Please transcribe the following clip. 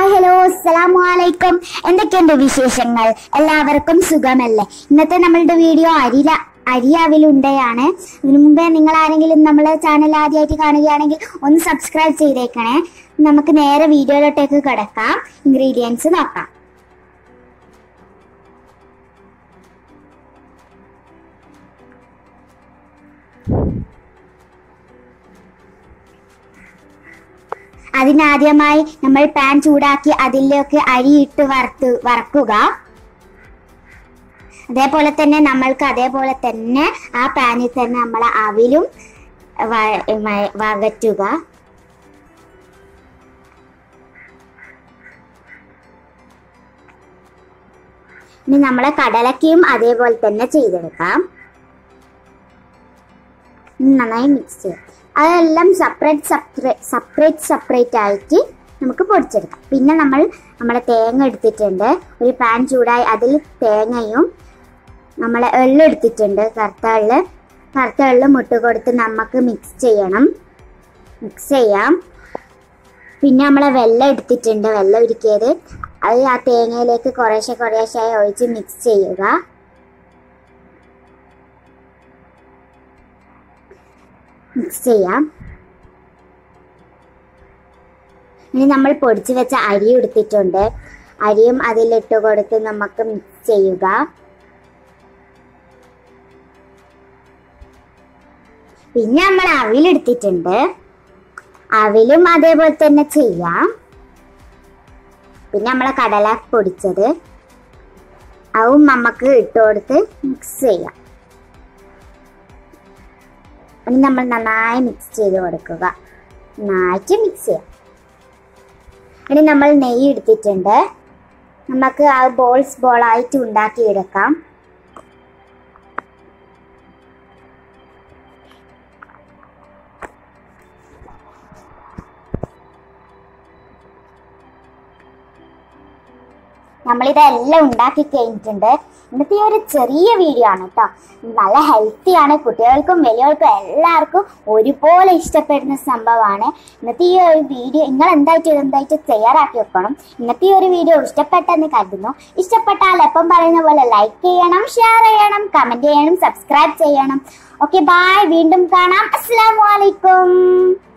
hi hello അസ്സലാമു അലൈക്കും എന്തൊക്കെയുണ്ട് വിശേഷങ്ങൾ എല്ലാവർക്കും സുഖമല്ലേ ഇന്നത്തെ നമ്മളുടെ വീഡിയോ അരില അരിയാവിലുണ്ടയാണ് ഇതിനു മുമ്പേ നിങ്ങൾ ആരെങ്കിലും നമ്മളെ ചാനൽ ആദ്യമായിട്ട് കാണുകയാണെങ്കിൽ ഒന്ന് സബ്സ്ക്രൈബ് ചെയ്തേക്കണേ നമുക്ക് നേരെ വീഡിയോയിലോട്ടേക്ക് കിടക്കാം ഇൻഗ്രീഡിയൻസ് നോക്കാം അതിനാദ്യമായി നമ്മൾ പാൻ ചൂടാക്കി അതിലേക്ക് അരിയിട്ട് വറുത്ത് വറക്കുക അതേപോലെ തന്നെ നമ്മൾക്ക് അതേപോലെ തന്നെ ആ പാനിൽ തന്നെ നമ്മൾ അവിലും വ- വ- വകറ്റുക ഇനി നമ്മളെ കടലക്കയും അതേപോലെ തന്നെ ചെയ്തെടുക്കാം ഇനി നന്നായി മിക്സ് ചെയ്യാം അതെല്ലാം സെപ്പറേറ്റ് സെപ്പറേറ്റ് സെപ്പറേറ്റ് സെപ്പറേറ്റ് ആയിട്ട് നമുക്ക് പൊടിച്ചെടുക്കാം പിന്നെ നമ്മൾ നമ്മളെ തേങ്ങ എടുത്തിട്ടുണ്ട് ഒരു പാൻ ചൂടായി അതിൽ തേങ്ങയും നമ്മളെ എള്ള് എടുത്തിട്ടുണ്ട് കറുത്ത എള്ള് കറുത്ത എള്ള് മുട്ട കൊടുത്ത് നമുക്ക് മിക്സ് ചെയ്യണം മിക്സ് ചെയ്യാം പിന്നെ നമ്മളെ വെള്ളം എടുത്തിട്ടുണ്ട് വെള്ളം ഉരുക്കിയത് അത് ആ തേങ്ങയിലേക്ക് കുറേശ്ശെ കുറേശ്ശെ ഒഴിച്ച് മിക്സ് ചെയ്യുക മിക്സ് ചെയ്യാം ഇനി നമ്മൾ പൊടിച്ചു വെച്ച അരി എടുത്തിട്ടുണ്ട് അരിയും അതിലിട്ട് കൊടുത്ത് നമുക്ക് മിക്സ് ചെയ്യുക പിന്നെ നമ്മൾ അവിലെടുത്തിട്ടുണ്ട് അവിലും അതേപോലെ തന്നെ ചെയ്യാം പിന്നെ നമ്മളെ കടല പൊടിച്ചത് അതും നമുക്ക് ഇട്ട് കൊടുത്ത് മിക്സ് ചെയ്യാം ഇനി നമ്മൾ നന്നായി മിക്സ് ചെയ്ത് കൊടുക്കുക നന്നായിട്ട് മിക്സ് ചെയ്യാം ഇനി നമ്മൾ നെയ്യ് എടുത്തിട്ടുണ്ട് നമുക്ക് ആ ബോൾസ് ബോളായിട്ട് ഉണ്ടാക്കിയെടുക്കാം നമ്മളിതെല്ലാം ഉണ്ടാക്കി കഴിഞ്ഞിട്ടുണ്ട് ഇന്നത്തെ ഈ ഒരു ചെറിയ വീഡിയോ ആണ് കേട്ടോ നല്ല ഹെൽത്തി ആണ് കുട്ടികൾക്കും വലിയവർക്കും എല്ലാവർക്കും ഒരുപോലെ ഇഷ്ടപ്പെടുന്ന സംഭവമാണ് ഇന്നത്തെ ഈ ഒരു വീഡിയോ നിങ്ങൾ എന്തായിട്ട് എന്തായിട്ട് തയ്യാറാക്കി വെക്കണം ഇന്നത്തെ ഈ ഒരു വീഡിയോ ഇഷ്ടപ്പെട്ടെന്ന് കരുതുന്നു ഇഷ്ടപ്പെട്ടാൽ എപ്പം പറയുന്ന പോലെ ലൈക്ക് ചെയ്യണം ഷെയർ ചെയ്യണം കമന്റ് ചെയ്യണം സബ്സ്ക്രൈബ് ചെയ്യണം ഓക്കെ ബായ് വീണ്ടും കാണാം അസ്സാം വലൈക്കും